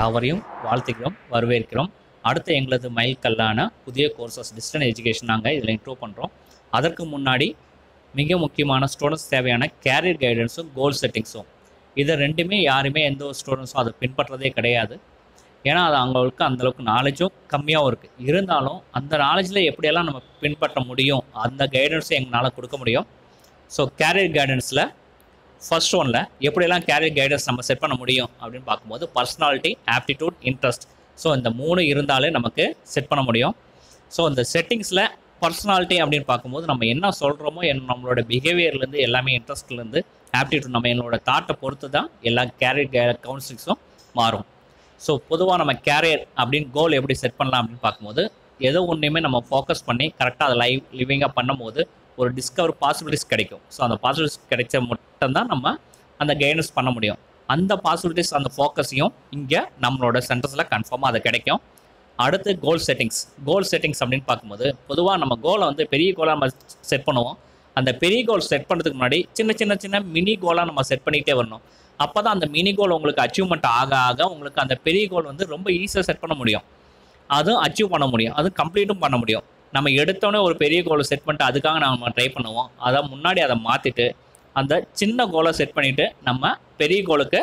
யாவரையும் வாழ்த்துக்கிறோம் வரவேற்கிறோம் அடுத்து எங்களது மைல்கல்லான புதிய கோர்சஸ் டிஸ்டன்ஸ் எஜுகேஷன் நாங்கள் இதில் இன்ட்ரூவ் பண்ணுறோம் அதற்கு முன்னாடி மிக முக்கியமான ஸ்டூடெண்ட்ஸ் தேவையான கேரியர் கைடன்ஸும் கோல் செட்டிங்ஸும் இதை ரெண்டுமே யாருமே எந்த ஒரு ஸ்டூடெண்ட்ஸும் அதை பின்பற்றதே கிடையாது ஏன்னா அது அவங்களுக்கு அந்தளவுக்கு நாலேஜும் கம்மியாகவும் இருக்குது இருந்தாலும் அந்த நாலேஜில் எப்படியெல்லாம் நம்ம பின்பற்ற முடியும் அந்த கைடன்ஸை எங்களால் கொடுக்க முடியும் ஸோ கேரியர் கைடன்ஸில் ஃபர்ஸ்ட் ஒன்ல எப்படியெல்லாம் கேரியர் கைடன்ஸ் நம்ம செட் பண்ண முடியும் அப்படின்னு பார்க்கும்போது பர்சனாலிட்டி ஆப்டிடியூட் இன்ட்ரெஸ்ட் ஸோ இந்த மூணு இருந்தாலே நமக்கு செட் பண்ண முடியும் ஸோ இந்த செட்டிங்ஸில் பர்சனாலிட்டி அப்படின்னு பார்க்கும்போது நம்ம என்ன சொல்கிறோமோ என்ன நம்மளோட பிஹேவியர்லேருந்து எல்லாமே இன்ட்ரெஸ்ட்லேருந்து ஆப்டிடியூட் நம்ம என்னோட தாட்டை பொறுத்து தான் எல்லா கேரியர் கவுன்சிலிங்ஸும் மாறும் ஸோ பொதுவாக நம்ம கேரியர் அப்படின்னு கோல் எப்படி செட் பண்ணலாம் அப்படின்னு பார்க்கும்போது ஏதோ ஒன்றையுமே நம்ம ஃபோக்கஸ் பண்ணி கரெக்டாக அதை லைவ் லிவிங்காக பண்ணும்போது ஒரு டிஸ்கவர் பாசிபிலிட்டிஸ் கிடைக்கும் ஸோ அந்த பாசிபிலிட்டிஸ் கிடைச்ச மட்டும்தான் நம்ம அந்த கைடன்ஸ் பண்ண முடியும் அந்த பாசிபிலிட்டிஸ் அந்த ஃபோக்கஸையும் இங்கே நம்மளோட சென்டர்ஸில் கன்ஃபார்மாக அது கிடைக்கும் அடுத்து கோல் செட்டிங்ஸ் கோல் செட்டிங்ஸ் அப்படின்னு பார்க்கும்போது பொதுவாக நம்ம கோலை வந்து பெரிய கோலாக நம்ம செட் பண்ணுவோம் அந்த பெரிய கோல் செட் பண்ணுறதுக்கு முன்னாடி சின்ன சின்ன சின்ன மினி கோலாக நம்ம செட் பண்ணிகிட்டே வரணும் அப்போ தான் அந்த மினி கோல் உங்களுக்கு அச்சீவ்மெண்ட் ஆக ஆக உங்களுக்கு அந்த பெரிய கோல் வந்து ரொம்ப ஈஸியாக செட் பண்ண முடியும் அதுவும் அச்சீவ் பண்ண முடியும் அதுவும் கம்ப்ளீட்டும் பண்ண முடியும் நம்ம எடுத்தோடனே ஒரு பெரிய கோலை செட் பண்ணிட்டு அதுக்காக நம்ம ட்ரை பண்ணுவோம் அதை முன்னாடி அதை மாற்றிட்டு அந்த சின்ன கோலை செட் பண்ணிவிட்டு நம்ம பெரிய கோலுக்கு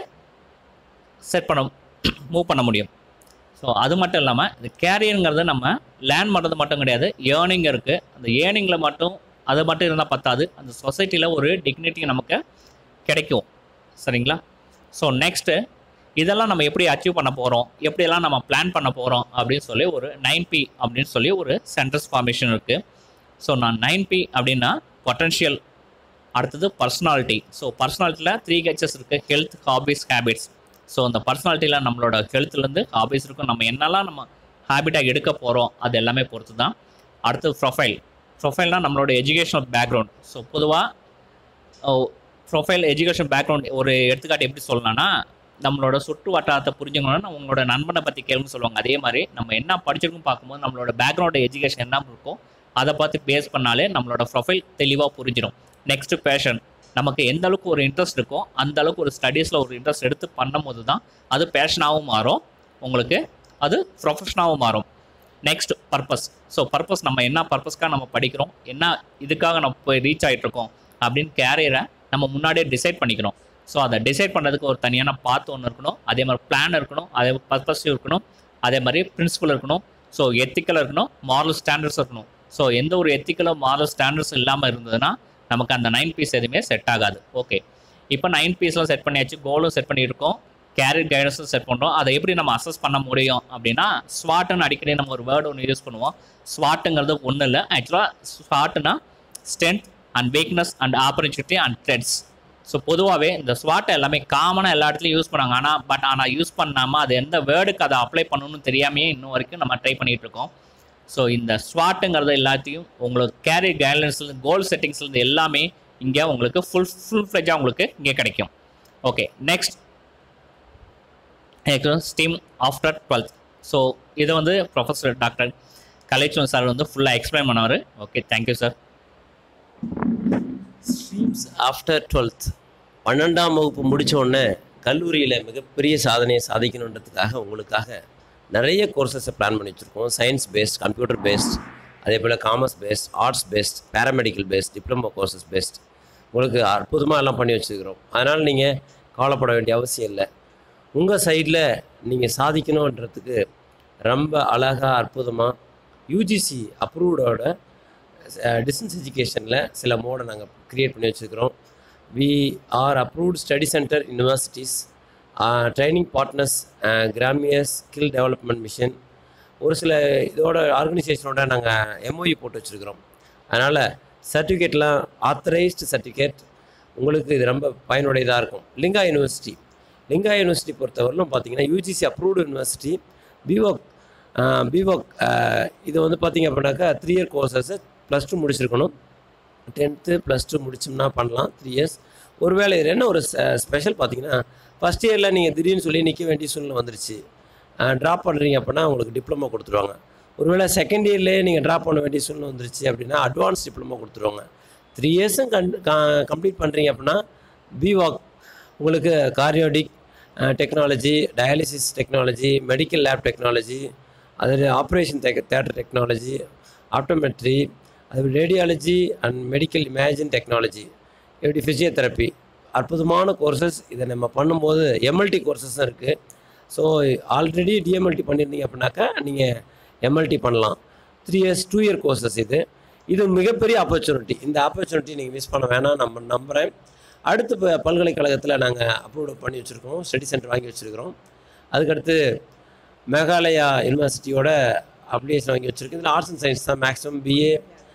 செட் பண்ண மூவ் பண்ண முடியும் ஸோ அது மட்டும் இல்லாமல் இந்த கேரியருங்கிறது நம்ம லேர்ன் பண்ணுறது மட்டும் கிடையாது ஏர்னிங் இருக்குது அந்த ஏர்னிங்கில் மட்டும் அது மட்டும் இருந்தால் பத்தாது அந்த சொசைட்டியில் ஒரு டிக்னிட்டி நமக்கு கிடைக்கும் சரிங்களா ஸோ நெக்ஸ்ட்டு இதெல்லாம் நம்ம எப்படி அச்சீவ் பண்ண போகிறோம் எப்படியெல்லாம் நம்ம பிளான் பண்ண போகிறோம் அப்படின்னு சொல்லி ஒரு நைன் பி அப்படின்னு சொல்லி ஒரு சென்டர்ஸ் ஃபார்மேஷன் இருக்குது ஸோ நான் நைன் பி அப்படின்னா பொட்டன்ஷியல் அடுத்தது பர்சனாலிட்டி ஸோ பர்சனாலிட்டியில் த்ரீ கட்சஸ் இருக்குது ஹெல்த் ஹாபிஸ் ஹேபிட்ஸ் ஸோ அந்த பர்சனாலிட்டியில் நம்மளோட ஹெல்த்லேருந்து ஹாபிஸ் இருக்கும் நம்ம என்னெல்லாம் நம்ம ஹேபிட்டாக எடுக்க போகிறோம் அது எல்லாமே பொறுத்து தான் அடுத்து ப்ரொஃபைல் ப்ரொஃபைல்னால் நம்மளோட எஜுகேஷனல் பேக்ரவுண்ட் ஸோ பொதுவாக ப்ரொஃபைல் எஜுகேஷன் பேக்ரவுண்ட் ஒரு எடுத்துக்காட்டு எப்படி சொல்லலாம்னா நம்மளோட சுற்று வட்டாரத்தை புரிஞ்சுக்கணும்னா உங்களோட நண்பனை பற்றி கேள்வின்னு சொல்லுவாங்க அதே மாதிரி நம்ம என்ன படிச்சிருக்கோம் பார்க்கும்போது நம்மளோட பேக்ரவுண்ட் எஜுகேஷன் என்ன இருக்கோ அதை பார்த்து பேஸ் பண்ணாலே நம்மளோட ப்ரொஃபைல் தெளிவாக புரிஞ்சிடும் நெக்ஸ்ட் பேஷன் நமக்கு எந்த அளவுக்கு ஒரு இன்ட்ரெஸ்ட் இருக்கோ அந்த அளவுக்கு ஒரு ஸ்டடீஸில் ஒரு இன்ட்ரெஸ்ட் எடுத்து பண்ணும்போது தான் அது பேஷனாகவும் மாறும் உங்களுக்கு அது ப்ரொஃபஷனாகவும் மாறும் நெக்ஸ்ட் பர்பஸ் ஸோ பர்பஸ் நம்ம என்ன பர்பஸ்க்காக நம்ம படிக்கிறோம் என்ன இதுக்காக நம்ம போய் ரீச் ஆகிட்டு இருக்கோம் அப்படின்னு கேரியரை நம்ம முன்னாடியே டிசைட் பண்ணிக்கணும் ஸோ அதை டிசைட் பண்ணுறதுக்கு ஒரு தனியான பாத் ஒன்று இருக்கணும் அதே மாதிரி பிளான் இருக்கணும் அதே பர்பஸ் இருக்கணும் அதே மாதிரி பிரின்சிபல் இருக்கணும் ஸோ எத்திக்கல் இருக்கணும் மாரல் ஸ்டாண்டர்ட்ஸ் இருக்கணும் ஸோ எந்த ஒரு எத்திக்கலோ மாரல் ஸ்டாண்டர்ட்ஸ் இல்லாமல் இருந்ததுன்னா நமக்கு அந்த நைன் பீஸ் எதுவுமே செட் ஆகாது ஓகே இப்போ நைன் பீஸ்லாம் செட் பண்ணியாச்சு கோலும் செட் பண்ணியிருக்கோம் கேரியர் கைடன்ஸும் செட் பண்ணுறோம் அதை எப்படி நம்ம அசஸ் பண்ண முடியும் அப்படின்னா ஸ்வாட்டுன்னு அடிக்கடி நம்ம ஒரு வேர்டு ஒன்று யூஸ் பண்ணுவோம் ஸ்வாட்டுங்கிறது ஒன்றும் இல்லை ஆக்சுவலாக ஸ்வாட்டுனா strength and weakness and opportunity and threats so பொதுவாகவே இந்த ஸ்வாட்டை எல்லாமே காமனாக எல்லா இடத்துலையும் யூஸ் பண்ணாங்க ஆனால் பட் ஆனால் யூஸ் பண்ணாமல் அது எந்த வேர்டுக்கு அதை அப்ளை பண்ணணும்னு தெரியாமையே இன்னும் வரைக்கும் நம்ம ட்ரை பண்ணிகிட்டு இருக்கோம் ஸோ இந்த ஸ்வாட்டுங்கிறது எல்லாத்தையும் உங்களுக்கு கேரியர் கைட்லைன்ஸ்லேருந்து கோல் செட்டிங்ஸ்லேருந்து எல்லாமே இங்கே உங்களுக்கு ஃபுல் ஃபுல் ஃப்ளெஜாக உங்களுக்கு இங்கே கிடைக்கும் okay next stream after twelfth so இதை வந்து ப்ரொஃபஸர் டாக்டர் கலைச்சன் சார் வந்து ஃபுல்லாக எக்ஸ்பிளைன் பண்ணார் okay thank you sir streams after twelfth பன்னெண்டாம் வகுப்பு முடித்த உடனே கல்லூரியில் மிகப்பெரிய சாதனையை சாதிக்கணுன்றதுக்காக உங்களுக்காக நிறைய கோர்சஸை பிளான் பண்ணி வச்சுருக்கோம் சயின்ஸ் பேஸ்ட் கம்ப்யூட்டர் பேஸ்ட் அதே போல் commerce based arts based paramedical based diploma courses based உங்களுக்கு அற்புதமாக எல்லாம் பண்ணி வச்சுருக்கிறோம் அதனால் நீங்கள் கவலைப்பட வேண்டிய அவசியம் இல்லை உங்கள் சைடில் நீங்கள் சாதிக்கணுன்றதுக்கு ரொம்ப அழகாக அற்புதமாக யூஜிசி அப்ரூவ்டோட டிஸ்டன்ஸ் எஜுகேஷனில் சில மோடை நாங்கள் க்ரியேட் பண்ணி வச்சுருக்கிறோம் we are approved study center universities training partners கிராமிய ஸ்கில் டெவலப்மெண்ட் மிஷன் ஒரு சில இதோட ஆர்கனைசேஷனோட நாங்கள் எம்ஓஇ போட்டு வச்சுருக்கிறோம் அதனால் சர்டிஃபிகேட்லாம் ஆத்தரைஸ்டு சர்டிஃபிகேட் உங்களுக்கு இது ரொம்ப பயனுடையதாக இருக்கும் லிங்கா யூனிவர்சிட்டி லிங்கா யூனிவர்சிட்டி பொறுத்தவரையிலும் பார்த்தீங்கன்னா UGC approved university B Voc B Voc இது வந்து பார்த்தீங்க அப்படின்னாக்கா three year courses plus two முடிச்சிருக்கணும் டென்த்து ப்ளஸ் டூ முடிச்சோம்னா பண்ணலாம் த்ரீ இயர்ஸ் ஒருவேளை இது என்ன ஒரு ஸ்பெஷல் பார்த்தீங்கன்னா ஃபஸ்ட் இயரில் நீங்கள் திடீர்னு சொல்லி நிற்க வேண்டிய சூழ்நிலை வந்துருச்சு ட்ராப் பண்ணுறீங்க அப்படின்னா உங்களுக்கு டிப்ளமோ கொடுத்துருவாங்க ஒருவேளை செகண்ட் இயர்லேயே நீங்கள் ட்ராப் பண்ண வேண்டிய சூழ்நிலை வந்துருச்சு அப்படின்னா அட்வான்ஸ் டிப்ளமோ கொடுத்துருவாங்க த்ரீ இயர்ஸும் கண் கம்ப்ளீட் பண்ணுறீங்க அப்படின்னா பிவாக் உங்களுக்கு cardiac technology dialysis technology medical lab technology அதில் ஆப்ரேஷன் தேட்டர் டெக்னாலஜி ஆப்டோமெட்ரி அது radiology and medical imaging technology இப்படி ஃபிசியோதெரப்பி அற்புதமான கோர்சஸ் இதை நம்ம பண்ணும்போது எம்எல்டி கோர்சஸும் இருக்குது ஸோ ஆல்ரெடி டிஎம்எல்டி பண்ணியிருந்தீங்க அப்படின்னாக்கா நீங்கள் எம்எல்டி பண்ணலாம் three years two year courses இது இது மிகப்பெரிய ஆப்பர்ச்சுனிட்டி இந்த ஆப்பர்ச்சுனிட்டி நீங்கள் மிஸ் பண்ண வேணாம் நம்ம நம்புகிறேன் அடுத்து இப்போ பல்கலைக்கழகத்தில் நாங்கள் அப்ரூவ் பண்ணி வச்சுருக்கோம் ஸ்டடி சென்டர் வாங்கி வச்சுருக்கிறோம் அதுக்கடுத்து மேகாலயா யூனிவர்சிட்டியோட அப்ளிகேஷன் வாங்கி வச்சுருக்கு இதில் ஆர்ட்ஸ் அண்ட் சயின்ஸ் தான் மேக்ஸிமம் பிஏ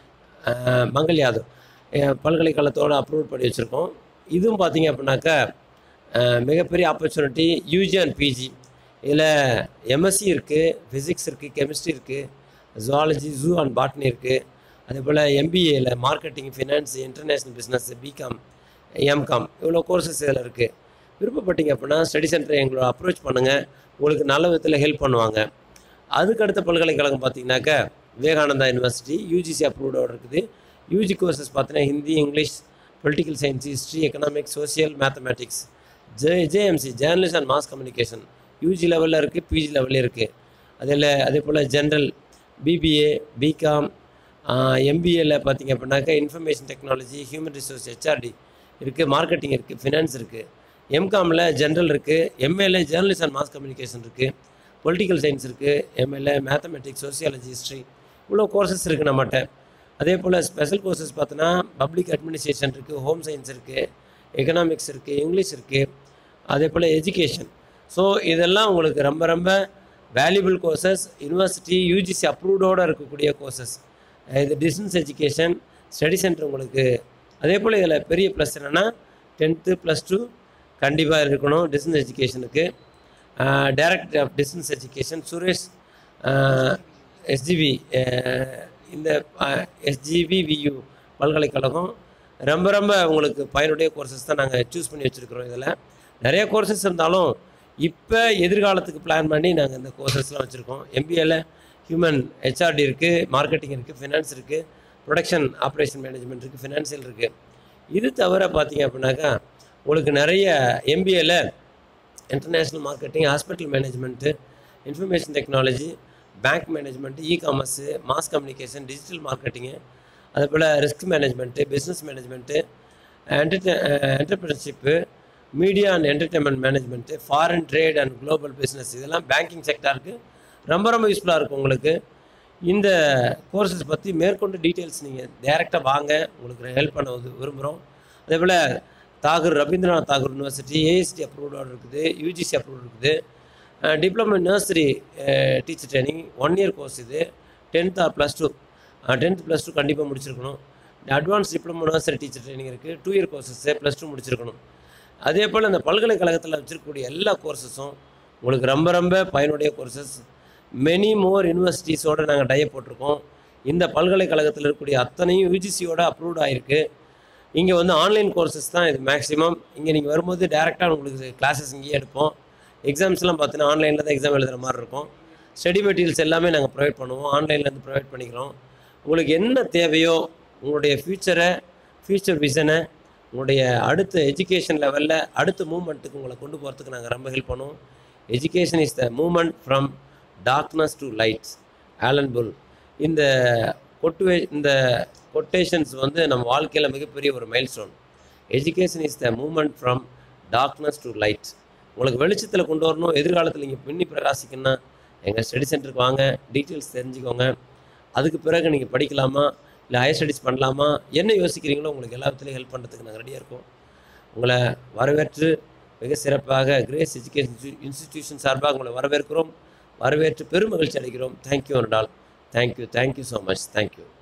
மங்கள் யாதவ் அஹ் பல்கலைக்கழகத்தோட அப்ரூவ் பண்ணி வச்சுருக்கோம் இதுவும் பார்த்தீங்க அப்படின்னாக்கா அஹ் மிகப்பெரிய ஆப்பர்ச்சுனிட்டி யூஜி அண்ட் பிஜி இதில் எம்எஸ்சி இருக்குது ஃபிசிக்ஸ் இருக்குது கெமிஸ்ட்ரி இருக்குது ஜுவாலஜி ஜூ அண்ட் பாட்னி இருக்குது அதே போல் எம்பிஏல marketing finance international business BCom MCom இவ்வளோ கோர்சஸ் இதில் இருக்குது விருப்பப்பட்டீங்க அப்படின்னா ஸ்டடி சென்டரை எங்களோட அப்ரோச் பண்ணுங்கள் உங்களுக்கு நல்ல விதத்தில் ஹெல்ப் பண்ணுவாங்க அதுக்கு அடுத்த பல்கலைக்கழகம் பார்த்தீங்கன்னாக்கா விவேகானந்தா யூனிவர்சிட்டி யூஜிசி அப்ரூவ்டோட இருக்குது யூஜி கோர்சஸ் பார்த்தீங்கன்னா Hindi English political science history economics social mathematics J JMC journalist and mass communication UG லெவலில் இருக்குது பிஜி லெவலில் இருக்குது அதில் அதே போல் ஜென்ரல் பிபிஏ பிகாம் எம்பிஏல பார்த்தீங்க அப்படின்னாக்கா information technology human resource HRD இருக்குது மார்க்கெட்டிங் இருக்குது ஃபினான்ஸ் இருக்குது எம்காமில் ஜென்ரல் இருக்குது எம்ஏல ஜேர்னலிஸ்ட் அண்ட் மாஸ் கம்யூனிகேஷன் இருக்குது பொலிட்டிக்கல் சயின்ஸ் இருக்குது எம்ஏல மேத்தமெட்டிக்ஸ் சோசியாலஜி ஹிஸ்ட்ரி இவ்வளோ கோர்சஸ் இருக்குது நம்மகிட்ட அதே போல் ஸ்பெஷல் கோர்சஸ் பார்த்தோன்னா பப்ளிக் அட்மினிஸ்ட்ரேஷன் இருக்குது ஹோம் சயின்ஸ் இருக்குது எக்கனாமிக்ஸ் இருக்குது இங்கிலீஷ் இருக்குது அதே போல் எஜுகேஷன் ஸோ இதெல்லாம் உங்களுக்கு ரொம்ப ரொம்ப வேல்யூபிள் கோர்சஸ் யூனிவர்சிட்டி யூஜிசி அப்ரூவ்டோடு இருக்கக்கூடிய கோர்சஸ் இது டிஸ்டன்ஸ் எஜுகேஷன் ஸ்டடி சென்டர் உங்களுக்கு அதே போல் இதில் பெரிய ப்ளஸ் என்னென்னா டென்த்து ப்ளஸ் டூ கண்டிப்பாக இருக்கணும் டிஸ்டன்ஸ் எஜுகேஷனுக்கு director of distance education Suresh SGV இந்த எஸ்ஜிவிவியு பல்கலைக்கழகம் ரொம்ப ரொம்ப உங்களுக்கு பயனுடைய கோர்சஸ் தான் நாங்கள் சூஸ் பண்ணி வச்சுருக்கிறோம் இதில் நிறைய கோர்சஸ் இருந்தாலும் இப்போ எதிர்காலத்துக்கு பிளான் பண்ணி நாங்கள் இந்த கோர்சஸ்லாம் வச்சுருக்கோம் எம்பிஏல ஹியூமன் ஹெச்ஆர்டி இருக்குது மார்க்கெட்டிங் இருக்குது ஃபினான்ஸ் இருக்குது ப்ரொடக்ஷன் ஆப்ரேஷன் மேனேஜ்மெண்ட் இருக்குது ஃபினான்சியல் இருக்குது இது தவிர பார்த்தீங்க அப்படின்னாக்கா உங்களுக்கு நிறைய எம்பிஏல international marketing hospital management information technology bank management e commerce mass communication digital marketing அதே போல் ரிஸ்க் மேனேஜ்மெண்ட்டு பிஸ்னஸ் மேனேஜ்மெண்ட்டு என்டர்டே entrepreneurship media and entertainment management foreign trade and global business இதெல்லாம் பேங்கிங் செக்டாருக்கு ரொம்ப ரொம்ப யூஸ்ஃபுல்லாக இருக்கும் உங்களுக்கு இந்த கோர்சஸ் பற்றி மேற்கொண்டு டீட்டெயில்ஸ் நீங்கள் டேரெக்டாக வாங்க உங்களுக்கு ஹெல்ப் பண்ண உது- விரும்புகிறோம் அதே போல் தாகூர் ரவீந்திரநாத் தாகூர் யூனிவர்சிட்டி ஏஎஸ்டி அப்ரூவ்டோடு இருக்குது யூஜிசி அப்ரூவ் இருக்குது diploma nursery teacher training one year course இது tenth or plus two tenth plus two கண்டிப்பாக முடிச்சிருக்கணும் advance diploma nursery teacher training இருக்குது two year courses plus two முடிச்சிருக்கணும் அதே போல் இந்த பல்கலைக்கழகத்தில் வச்சிருக்கக்கூடிய எல்லா கோர்சஸும் உங்களுக்கு ரொம்ப ரொம்ப பயனுடைய கோர்சஸ் மெனி மோர் யூனிவர்சிட்டிஸோடு நாங்கள் டைய போட்டிருக்கோம் இந்த பல்கலைக்கழகத்தில் இருக்கக்கூடிய அத்தனையும் யூஜிசியோட அப்ரூவ்ட் ஆகிருக்கு இங்கே வந்து ஆன்லைன் கோர்சஸ் தான் இது மேக்ஸிமம் இங்கே நீங்கள் வரும்போது டேரெக்டாக உங்களுக்கு கிளாஸஸ் இங்கேயே எடுப்போம் எக்ஸாம்ஸ்லாம் பார்த்தீங்கன்னா ஆன்லைனில் தான் எக்ஸாம் எழுதுகிற மாதிரி இருக்கும் ஸ்டடி மெட்டீரியல்ஸ் எல்லாமே நாங்கள் ப்ரொவைட் பண்ணுவோம் ஆன்லைன்லேருந்து ப்ரொவைட் பண்ணிக்கிறோம் உங்களுக்கு என்ன தேவையோ உங்களுடைய ஃப்யூச்சரை ஃப்யூச்சர் விஷனை உங்களுடைய அடுத்த எஜுகேஷன் லெவலில் அடுத்த மூமெண்ட்டுக்கு உங்களை கொண்டு போகிறதுக்கு நாங்கள் ரொம்ப ஹெல்ப் பண்ணுவோம் education is the moment from darkness to lights Allan Bloom இந்த கொட்டுவே இந்த கொட்டேஷன்ஸ் வந்து நம்ம வாழ்க்கையில் மிகப்பெரிய ஒரு milestone education is the moment from darkness to light உங்களுக்கு வெளிச்சத்தில் கொண்டு வரணும் எதிர்காலத்தில் நீங்கள் பின்னி பிரகாசிக்கணும்னா எங்கள் ஸ்டடி சென்டருக்கு வாங்க டீட்டெயில்ஸ் தெரிஞ்சுக்கோங்க அதுக்கு பிறகு நீங்கள் படிக்கலாமா இல்லை ஹையர் ஸ்டடீஸ் பண்ணலாமா என்ன யோசிக்கிறீங்களோ உங்களுக்கு எல்லா விதத்துலையும் ஹெல்ப் பண்ணுறதுக்கு நாங்கள் ரெடியாக இருக்கோம் உங்களை வரவேற்று மிக சிறப்பாக கிரேஸ் எஜுகேஷன் இன்ஸ்டிடியூஷன் சார்பாக உங்களை வரவேற்கிறோம் வரவேற்று பெரும் மகிழ்ச்சி அடைகிறோம் thank you Andal thank you thank you so much thank you